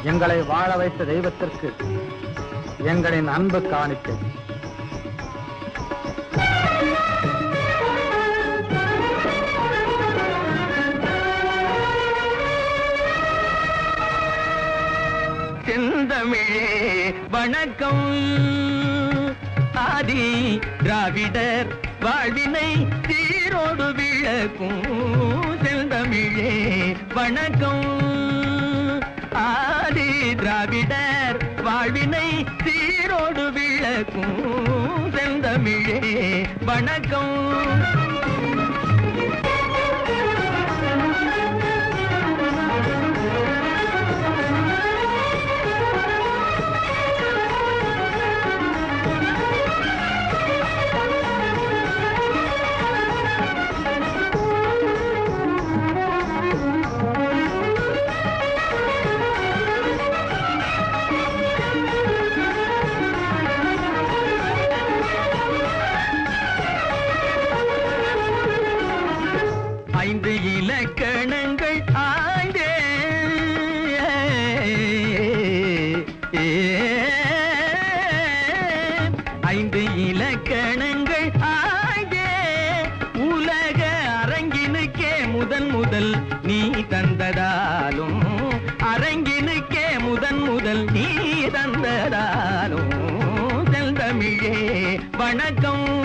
எங்களை வாழ வைத்த தெய்வத்திற்கு எங்களின் அன்பு காணிக்கை செந்தமிழே வணக்கம் ஆதி திராவிடர் வாழ்வினை சீரோடு விளக்கும் செந்தமிழே வணக்கம் ஆதி திராவிடர் வாழ்வினை சீரோடு விளக்கும் செந்தமிழே வணக்கம் ஐந்து இலக்கணங்கள் ஆய்ந்தே ஐந்து இலக்கணங்கள் ஆய்ந்தே உலக அரங்கினுக்கே முதன் முதல் நீ தந்ததாலும் அரங்கினுக்கே முதன் முதல் நீ தந்ததாலும் செந்தமிழே வணக்கம்